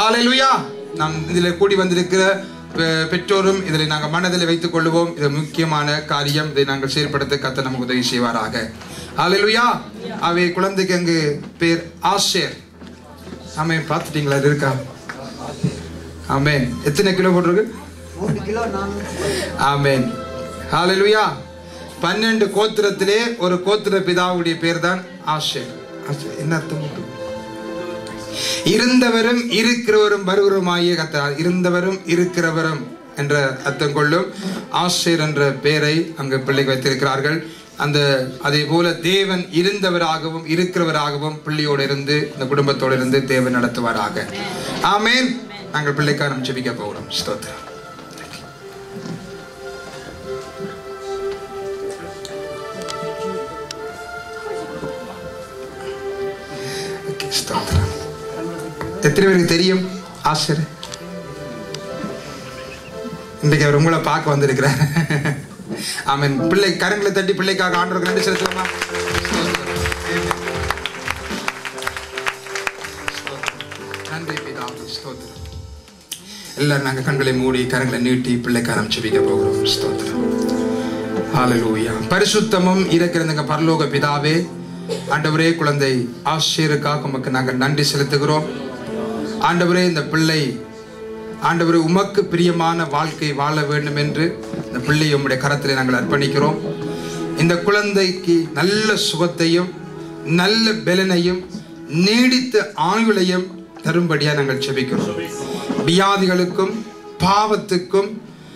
ஹalleluya நாம் இதில் கூடி வந்திருக்கிற பெ- பெற்றோரும் இதில் நாங்கள் மனதில் வைத்துக் கொள்வோம் இது முக்கியமான காரியம் இதை நாங்கள் செயல்படுத்த கத்த நமக்கு உதவி செய்வாராக ஹalleluya அவை குழந்தைக்கு அங்கு பேர் ஆஷேர் ஆமே பார்த்துட்டீங்களா அது இருக்கா ஆமென் எத்தனை கிலோ போட்டிருக்கு மூணு கிலோ நான் ஆமென் ஹalleluya பன்னெண்டு கோத்திரத்திலே ஒரு கோத்திர பிதாவுடைய பேர் தான் ஆஷேர் ஆஷேர். என்ன அர்த்தம் உண்டு? இருந்தவரும் இருக்கிறவரும் வருகிறவருமாகிய கத்தார் இருந்தவரும் இருக்கிறவரும் என்ற அர்த்தம் கொள்ளும் ஆஷேர் என்ற பெயரை அங்கு பிள்ளைக்கு வைத்திருக்கிறார்கள் அந்த அதே போல தேவன் இருந்தவராகவும் இருக்கிறவராகவும் பிள்ளையோடு இருந்து இந்த குடும்பத்தோடு இருந்து தேவன் நடத்துவாராக ஆமென் நாங்கள் பிள்ளைக்காரம் ஜெபிக்க போகிறோம் ஸ்தோத்திரம் Okay, ஸ்தோத்திரம் எத்தனை பேருக்கு தெரியும் ஆசிரியர் இன்றைக்கு அவர் உங்களை பார்க்க வந்திருக்கிறார் ஆமென் பிள்ளை கரங்களை தட்டி பிள்ளைக்காக ஆண்டவருக்கு நன்றி செலுத்துவோமா நன்றி பிதாவே, ஸ்தோத்திரம் எல்லாரும் நாங்க கண்களை மூடி கரங்களை நீட்டி பிள்ளைக்காரம் செபிக்க போகிறோம் ஸ்தோத்திரம் ஹalleluya பரிசுத்தமும் இருக்கிறதுங்க பரலோக பிதாவே ஆண்டவரே குழந்தை ஆசிரியருக்காக உமக்கு நாங்கள் நன்றி செலுத்துகிறோம் ஆண்டவரே இந்த பிள்ளை ஆண்டவரே உமக்கு பிரியமான வாழ்க்கை வாழ வேண்டும் என்று இந்த பிள்ளையை உம்முடைய கரத்திலே நாங்கள் அர்ப்பணிக்கிறோம் இந்த குழந்தைக்கு நல்ல சுகத்தையும் நல்ல பலனையும் நீடித்த ஆயுளையும் தரும்படியா நாங்கள் செபிக்கிறோம் வியாதிகளுக்கும் பாவத்துக்கும்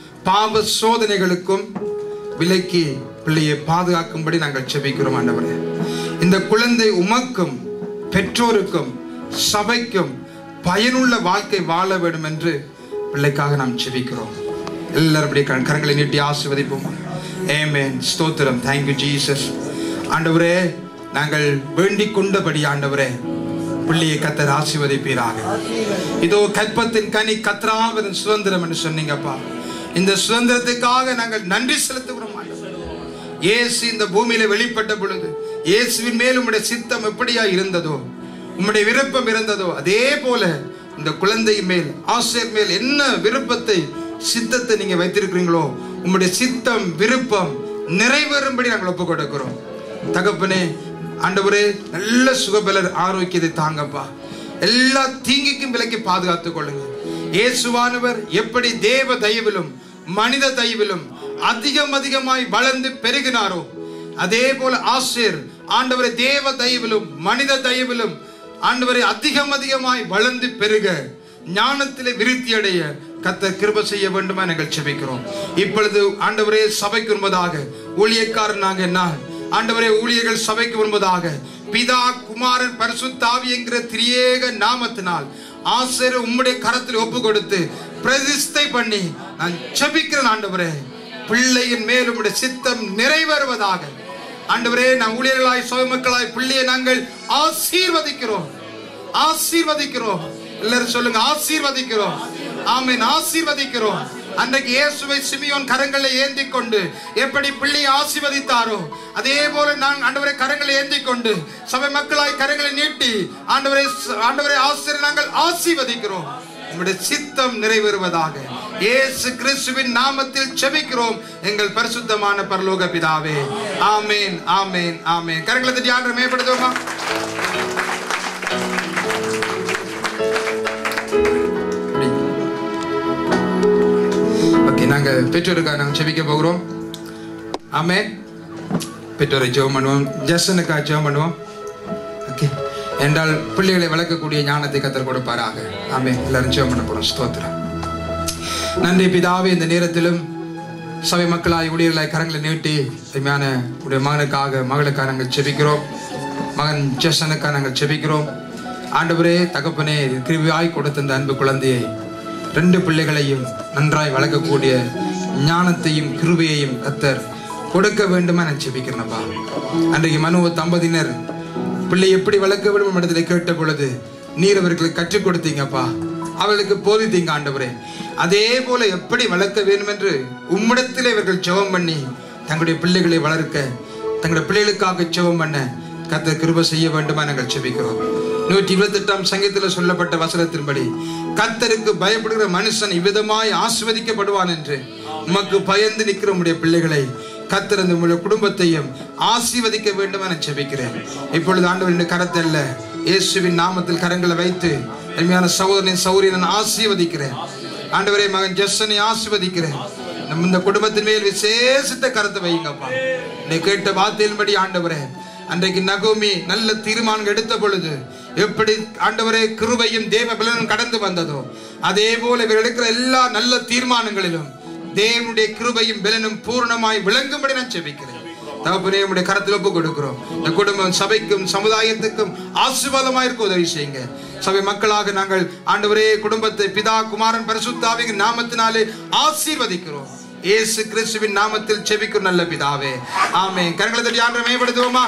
பாவ சோதனைகளுக்கும் விலக்கி பிள்ளையை பாதுகாக்கும்படி நாங்கள் செபிக்கிறோம் ஆண்டவரே இந்த குழந்தை உமக்கும் பெற்றோருக்கும் சபைக்கும் பயனுள்ள வாழ்க்கை வாழ வேண்டும் என்று பிள்ளைக்காக நாம் செபிக்கிறோம் எல்லாரும் அப்படியே கர- கரங்களை நீட்டி ஆசீர்வதிப்போம் ஏமேன் ஸ்தோத்திரம் தேங்க்யூ ஜீசஸ் ஆண்டவரே நாங்கள் வேண்டிக் கொண்டபடி ஆண்டவரே பிள்ளையை கத்தர் ஆசீர்வதிப்பீராக இதோ கற்பத்தின் கனி கத்ராவதன் சுதந்திரம் என்று சொன்னீங்கப்பா இந்த சுதந்திரத்துக்காக நாங்கள் நன்றி செலுத்துகிறோம் ஆண்டவரே. இயேசு இந்த பூமியில வெளிப்பட்ட பொழுது இயேசுவின் மேல் உம்முடைய சித்தம் எப்படியா இருந்ததோ உம்முடைய விருப்பம் இருந்ததோ அதே போல இந்த குழந்தை மேல் ஆசிரியர் மேல் என்ன விருப்பத்தை சித்தத்தை நீங்க வைத்திருக்கிறீங்களோ உம்முடைய சித்தம் விருப்பம் நிறைவேறும்படி நாங்கள் ஒப்புக் கொடுக்கிறோம் தகப்பனே ஆண்டவரே நல்ல சுகபலர் ஆரோக்கியத்தை தாங்கப்பா எல்லா தீங்குக்கும் விலக்கி பாதுகாத்துக் கொள்ளுங்க இயேசுவானவர் எப்படி தேவ தயவிலும் மனித தயவிலும் அதிகம் அதிகமாய் வளர்ந்து பெருகினாரோ அதே போல ஆசிரியர் ஆண்டவரை தேவ தயவிலும் மனித தயவிலும் ஆண்டவரை அதிகம் அதிகமாய் வளர்ந்து பெருக ஞானத்திலே விருத்தி அடைய கத்த கிருப செய்ய வேண்டுமா நாங்கள் செபிக்கிறோம் இப்பொழுது ஆண்டவரே சபைக்கு வருவதாக ஊழியக்காரன் நாங்க என்ன ஆண்டவரே ஊழியர்கள் சபைக்கு வருவதாக பிதா குமாரன் பரிசுத்தாவி என்கிற திரியேக நாமத்தினால் ஆசிரியர் உம்முடைய கரத்தில் ஒப்பு கொடுத்து பிரதிஷ்டை பண்ணி நான் செபிக்கிறேன் ஆண்டவரே பிள்ளையின் மேல் உம்முடைய சித்தம் நிறைவேறுவதாக ஆண்டவரே நான் ஊழியர்களாய் சபை மக்களாய் பிள்ளையை நாங்கள் ஆசீர்வதிக்கிறோம் ஆசீர்வதிக்கிறோம் எல்லாரும் சொல்லுங்க ஆசீர்வதிக்கிறோம் ஆமென் ஆசீர்வதிக்கிறோம் அன்றைக்கு இயேசுவை சிமியோன் கரங்களை ஏந்தி கொண்டு எப்படி பிள்ளையை ஆசீர்வதித்தாரோ அதே போல நான் ஆண்டவரை கரங்களை ஏந்தி கொண்டு சபை மக்களாய் கரங்களை நீட்டி ஆண்டவரை ஆண்டவரை ஆசிரியர் நாங்கள் ஆசீர்வதிக்கிறோம் உங்களுடைய சித்தம் நிறைவேறுவதாக இயேசு கிறிஸ்துவின் நாமத்தில் செபிக்கிறோம் எங்கள் பரிசுத்தமான பரலோக பிதாவே ஆமேன் ஆமேன் ஆமேன் கரங்களை தட்டி ஆண்டு மேம்படுத்துவோமா ஓகே நாங்க பெற்றோருக்காக நாங்க செபிக்க போகிறோம் ஆமேன் பெற்றோரை ஜெபம் பண்ணுவோம் ஜஸ்டனுக்காக ஜெபம் பண்ணுவோம் ஓகே என்றால் பிள்ளைகளை வளர்க்கக்கூடிய ஞானத்தை கத்தர் கொடுப்பாராக ஆமே எல்லாரும் ஜெபம் பண்ண போறோம் ஸ்தோத்திரம் நன்றி பிதாவே இந்த நேரத்திலும் சபை மக்களாய் ஊழியர்களாய் கரங்களை நீட்டி அருமையான உடைய மகனுக்காக மகளுக்காக நாங்கள் செபிக்கிறோம் மகன் ஜெசனுக்காக நாங்கள் செபிக்கிறோம் ஆண்டவரே தகப்பனே கிருவியாய் கொடுத்த இந்த அன்பு குழந்தையை ரெண்டு பிள்ளைகளையும் நன்றாய் வளர்க்கக்கூடிய ஞானத்தையும் கிருபையையும் கத்தர் கொடுக்க வேண்டுமா நான் செபிக்கிறேன்ப்பா அன்றைக்கு மனுவ தம்பதியினர் பிள்ளை எப்படி வளர்க்க வேண்டும் இடத்துல கேட்ட பொழுது நீர் அவர்களுக்கு கற்றுக் கொடுத்தீங்கப்பா அவர்களுக்கு போதித்தீங்க ஆண்டவரே அதே போல எப்படி வளர்க்க வேண்டும் என்று உம்மிடத்தில் இவர்கள் ஜெபம் பண்ணி தங்களுடைய பிள்ளைகளை வளர்க்க தங்களுடைய பிள்ளைகளுக்காக ஜெபம் பண்ண கத்த கிருப செய்ய வேண்டுமா நாங்கள் செபிக்கிறோம் நூற்றி இருபத்தி எட்டாம் சங்கத்தில் சொல்லப்பட்ட வசனத்தின்படி கத்தருக்கு பயப்படுகிற மனுஷன் இவ்விதமாய் ஆசிர்வதிக்கப்படுவான் என்று உமக்கு பயந்து நிற்கிற உடைய பிள்ளைகளை கத்தர் அந்த உங்களுடைய குடும்பத்தையும் ஆசீர்வதிக்க வேண்டும் என ஜெபிக்கிறேன் இப்பொழுது ஆண்டவரின் கரத்தை அல்ல இயேசுவின் நாமத்தில் கரங்களை வைத்து அருமையான சகோதரனின் சௌரியனை நான் ஆசீர்வதிக்கிறேன் ஆண்டவரே மகன் ஜெஸ்ஸனை ஆசீர்வதிக்கிறேன் நம்ம இந்த குடும்பத்தின் மேல் விசேஷித்த கருத்தை வைங்கப்பா நீ கேட்ட வார்த்தையின்படி ஆண்டவரே அன்றைக்கு நகோமி நல்ல தீர்மானம் எடுத்த பொழுது எப்படி ஆண்டவரே கிருபையும் தேவ பலனும் கடந்து வந்ததோ அதே போல இவர் எடுக்கிற எல்லா நல்ல தீர்மானங்களிலும் தேவனுடைய கிருபையும் பலனும் பூர்ணமாய் விளங்கும்படி நான் செபிக்கிறேன் தகப்பனே உடைய கரத்தில் ஒப்பு கொடுக்கிறோம் இந்த குடும்பம் சபைக்கும் சமுதாயத்துக்கும் ஆசீர்வாதமாக இருக்க உதவி செய்யுங்க சபை மக்களாக நாங்கள் ஆண்டவரே குடும்பத்தை பிதா குமாரன் பரிசுத்தாவின் நாமத்தினாலே ஆசீர்வதிக்கிறோம் இயேசு கிறிஸ்துவின் நாமத்தில் செபிக்கும் நல்ல பிதாவே ஆமே கரங்களை தட்டி ஆண்டரை மேம்படுத்துவோமா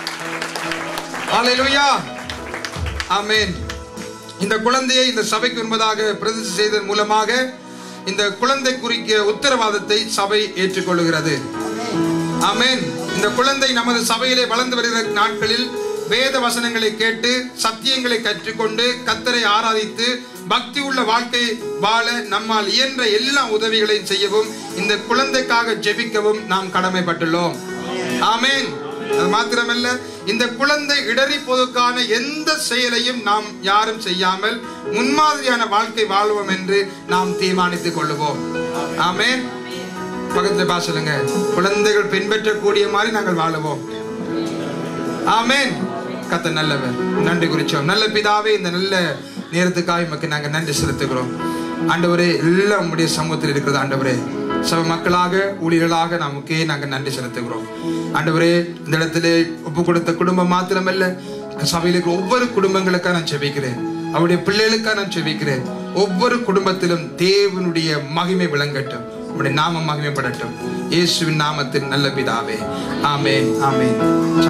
ஹalleluya ஆமென் இந்த குழந்தையை இந்த சபைக்கு என்பதாக பிரதிஷ்டை செய்ததன் மூலமாக இந்த குழந்தை குறிக்க உத்தரவாதத்தை சபை ஏற்றுக்கொள்கிறது ஆமென் இந்த குழந்தை நமது சபையிலே வளர்ந்து வருகிற நாட்களில் வேத வசனங்களை கேட்டு சத்தியங்களை கற்றுக்கொண்டு கத்தரை ஆராதித்து பக்தி உள்ள வாழ்க்கை வாழ நம்மால் இயன்ற எல்லா உதவிகளையும் செய்யவும் இந்த குழந்தைக்காக ஜெபிக்கவும் நாம் கடமைப்பட்டுள்ளோம் ஆமென் அது மாத்திரமல்ல இந்த குழந்தை இடறி போதுக்கான எந்த செயலையும் நாம் யாரும் செய்யாமல் முன்மாதிரியான வாழ்க்கை வாழ்வோம் என்று நாம் தீர்மானித்துக் கொள்ளுவோம் ஆமென் பக்கத்துல பாசலுங்க குழந்தைகள் பின்பற்றக்கூடிய மாதிரி நாங்கள் வாழுவோம் ஆமென் கத்த நல்லவர் நன்றி குறிச்சோம் நல்ல பிதாவே இந்த நல்ல நேரத்துக்காக உமக்கு நாங்க நன்றி செலுத்துகிறோம் ஆண்டவரே எல்லாம் உம்முடைய சமூகத்தில் இருக்கிறது ஆண்டவரே சப மக்களாக ஊழியர்களாக நமக்கே நாங்க நன்றி செலுத்துகிறோம் ஆண்டவரே இந்த இடத்துல ஒப்பு கொடுத்த குடும்பம் மாத்திரமல்ல சபையில் இருக்கிற ஒவ்வொரு குடும்பங்களுக்காக நான் செபிக்கிறேன் அவருடைய பிள்ளைகளுக்காக நான் செபிக்கிறேன் ஒவ்வொரு குடும்பத்திலும் தேவனுடைய மகிமை விளங்கட்டும் உடைய நாமம் மகிமைப்படட்டும் இயேசுவின் நாமத்தின் நல்ல பிதாவே ஆமென் ஆமென்